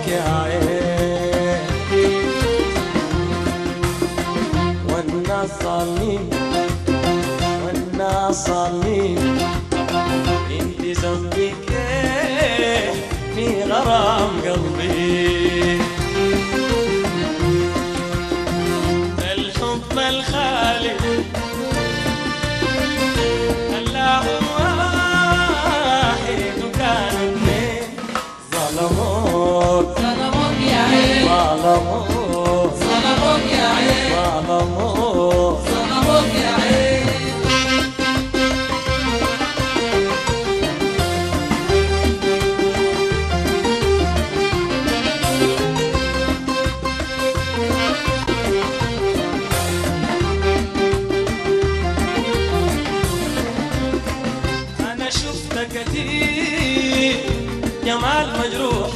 يا عين والناس ظالمين والناس ظالمين انت ذنبك ايه في غرام قلبي ده الحب الخالد الله واحد وكانوا اثنين ظلموك ظلموك يا عين ظلموك ظلموك يا عين ظلموك ظلموك يا عين أنا شفت كتير جمال مجروح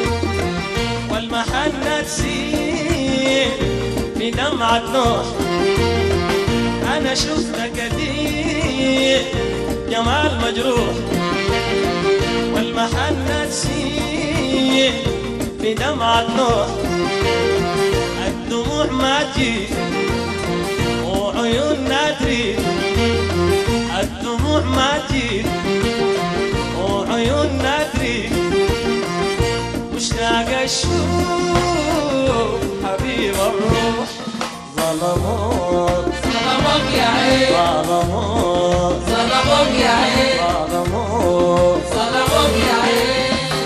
والمحنة تسير في دمعة نوح أنا شفت كتير جمال مجروح والمحنة تسير في دمعة نوح الدموع ما تجي وعيوننا تريد الدموع ما تجيب وعيوننا تريد مشتاق اشوف حبيب الروح ظلموك ظلموك يا عين ظلموك ظلموك يا عين ظلموك ظلموك يا عين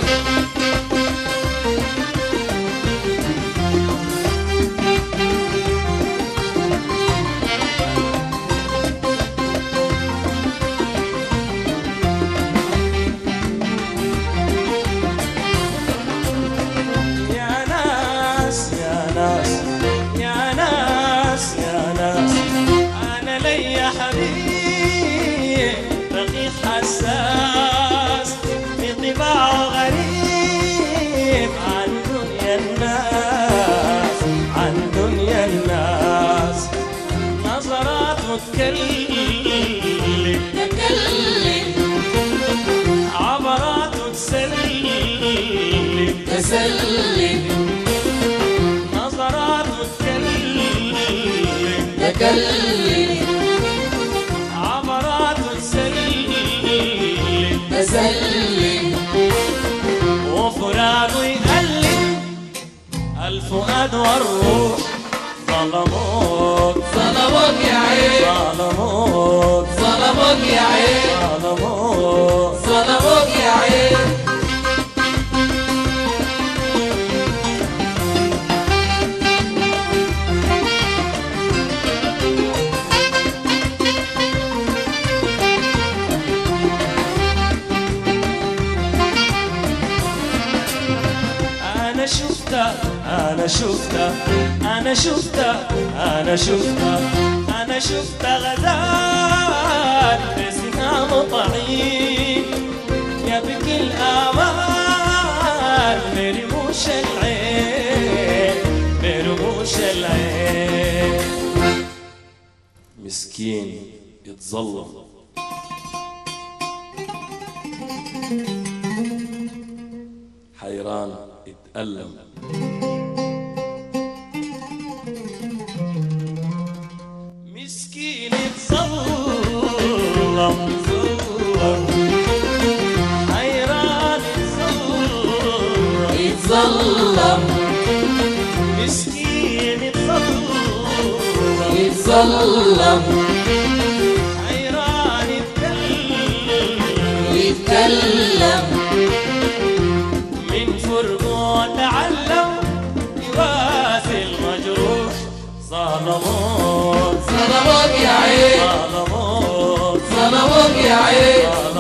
يا ناس يا ناس يا ناس يا ناس انا لي حبيب رقيق حساس بطباعه غريب عن دنيا الناس عن دنيا الناس نظرات تكلم تكلم عبرات تسلم تسلم نظرات تكلم تكلم عبرات تسلم تسلم وفراق يألم الفؤاد والروح ظلموك ظلموك يا عين ظلموك ظلموك يا عين ظلموك ظلموك يا عين أنا شفتها أنا شفتها أنا شفتها أنا شفتها أنا شفت غزال بسهام طعيم يبكي الآمال برموش العين برموش العين مسكين يتظلم حيران يتألم مسكين يتظلم ظلم حيران يتظلم يتظلم مسكين يتظلم يتظلم حيران يتكلم يتكلم من فرقه تعلم يواسي المجروح ظلموك ظلموك يا عين ظلموك ظلموك يا عين ظلموك